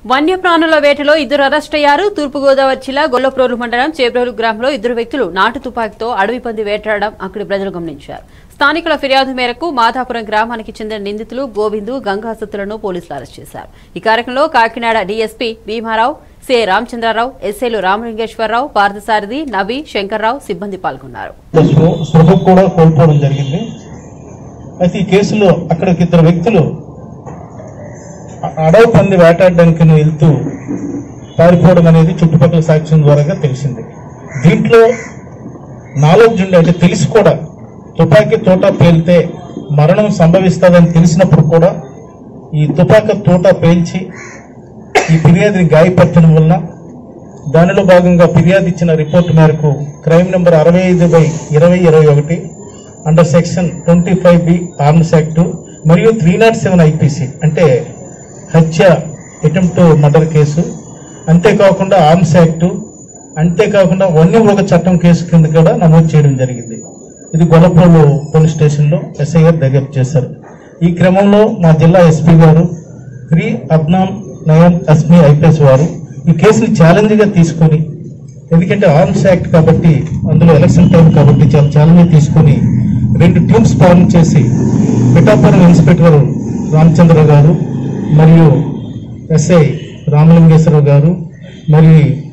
వన్యప్రాణుల వేటలో ఇద్దరు అరెస్ట్ అయ్యారు తూర్పుగోదావరి జిల్లా గొల్లప్రోలు మండలం చేబ్రోలు గ్రామంలో ఇద్దరు వ్యక్తులు నాటు తుపాకీతో అడవి పంది వేటాడడం అక్కడి ప్రజలు గమనించారు స్థానికుల ఫిర్యాదు మేరకు మాధాపురం గ్రామానికి చెందిన నిందితులు గోవిందు గంగాసత్తులను పోలీసులు అరెస్ట్ చేశారు ఈ కార్యక్రమంలో కాకినాడ డీఎస్పీ భీమారావు సిఐ రామచంద్రరావు ఎస్ఐలు రామలింగేశ్వరరావు పార్థసారథి నబీ శంకర్రావు సిబ్బంది పాల్గొన్నారు స్పృహ- స్పృహ కూడా కోల్పోవడం జరిగింది అయితే ఈ కేసులో అక్కడికి ఇద్దరు వ్యక్తులు అ- అడవి పంది వేటాడడానికి వెళ్తూ పారిపోవడం అనేది చుట్టుపక్కల సాక్ష్యం ద్వారా తెలిసింది దీంట్లో నాలెడ్జ్ ఉండి అంటే తెలిసి కూడా తుపాకీ తోట పేలితే మరణం సంభవిస్తుందని తెలిసినప్పుడు కూడా ఈ తుపాకీ తోట పేల్చి ఈ ఫిర్యాదుని గాయపరచడం వలన దానిలో భాగంగా ఫిర్యాదు ఇచ్చిన రిపోర్ట్ మేరకు క్రైమ్ నెంబర్ అరవై ఐదు బై ఇరవై ఇరవై ఒకటి under section twenty five B arms act మరియు త్రీ నాట్ సెవెన్ ఐపీసీ అంటే హత్య అటెంప్ట్ మర్డర్ కేసు అంతేకాకుండా ఆర్మ్స్ యాక్ట్ అంతేకాకుండా వన్యమృగ చట్టం కేసు కింద కూడా నమోదు చేయడం జరిగింది ఇది గొల్లపూలు పోలీస్ స్టేషన్లో ఎస్ఐ గారు దర్యాప్తు చేశారు ఈ క్రమంలో మా జిల్లా ఎస్పీ గారు శ్రీ అద్నాం నయం అస్మి ఐపీఎస్ వారు ఈ కేసుని ఛాలెంజ్ గా తీసుకొని ఎందుకంటే ఆర్మ్స్ యాక్ట్ కాబట్టి అందులో ఎలక్షన్ టైం కాబట్టి చాలా ఛాలెంజ్ తీసుకొని రెండు టీమ్స్ ఫార్మ్ చేసి పిఠాపురం ఇన్స్పెక్టర్ రామచంద్ర గారు మరియు ఎస్ఐ రామలింగేశ్వరరావు గారు మరియు